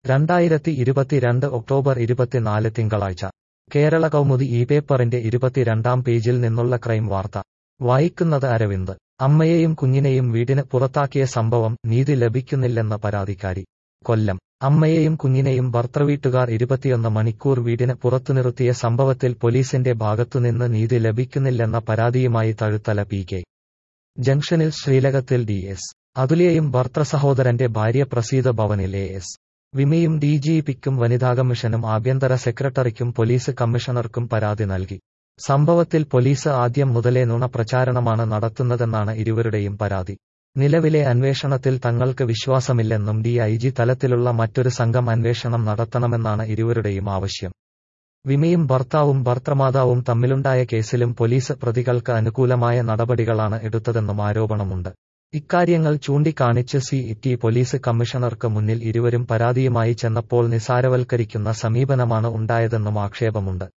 രണ്ടായിരത്തി ഇരുപത്തിരണ്ട് ഒക്ടോബർ ഇരുപത്തിനാല് തിങ്കളാഴ്ച കേരള കൗമുദി ഈ പേപ്പറിന്റെ ഇരുപത്തിരണ്ടാം പേജിൽ നിന്നുള്ള ക്രൈം വാർത്ത വായിക്കുന്നത് അരവിന്ദ് അമ്മയെയും കുഞ്ഞിനെയും വീടിന് പുറത്താക്കിയ സംഭവം നീതി ലഭിക്കുന്നില്ലെന്ന പരാതിക്കാരി കൊല്ലം അമ്മയെയും കുഞ്ഞിനെയും ഭർത്തൃവീട്ടുകാർ ഇരുപത്തിയൊന്ന് മണിക്കൂർ വീടിന് പുറത്തു നിർത്തിയ സംഭവത്തിൽ പോലീസിന്റെ ഭാഗത്തുനിന്ന് നീതി ലഭിക്കുന്നില്ലെന്ന പരാതിയുമായി തഴുത്തല പി കെ ജംഗ്ഷനിൽ ശ്രീലകത്തിൽ ഡി എസ് അതുലിയയും ഭർത്തൃസഹോദരന്റെ ഭാര്യ പ്രസീത ഭവനിൽ എ എസ് വിമയും ഡി ജി പിക്കും വനിതാ കമ്മീഷനും ആഭ്യന്തര സെക്രട്ടറിക്കും പോലീസ് കമ്മീഷണർക്കും പരാതി നൽകി സംഭവത്തിൽ പോലീസ് ആദ്യം മുതലേ നുണപ്രചാരണമാണ് നടത്തുന്നതെന്നാണ് ഇരുവരുടെയും പരാതി നിലവിലെ അന്വേഷണത്തിൽ തങ്ങൾക്ക് വിശ്വാസമില്ലെന്നും ഡി ഐ ജി തലത്തിലുള്ള മറ്റൊരു സംഘം അന്വേഷണം നടത്തണമെന്നാണ് ഇരുവരുടെയും ആവശ്യം വിമയും ഭർത്താവും ഭർത്തൃമാതാവും തമ്മിലുണ്ടായ കേസിലും പോലീസ് പ്രതികൾക്ക് അനുകൂലമായ നടപടികളാണ് എടുത്തതെന്നും ആരോപണമുണ്ട് ഇക്കാര്യങ്ങൾ ചൂണ്ടിക്കാണിച്ച് സി ടി പോലീസ് കമ്മീഷണർക്ക് മുന്നിൽ ഇരുവരും പരാതിയുമായി ചെന്നപ്പോൾ നിസാരവൽക്കരിക്കുന്ന സമീപനമാണ് ഉണ്ടായതെന്നും ആക്ഷേപമുണ്ട്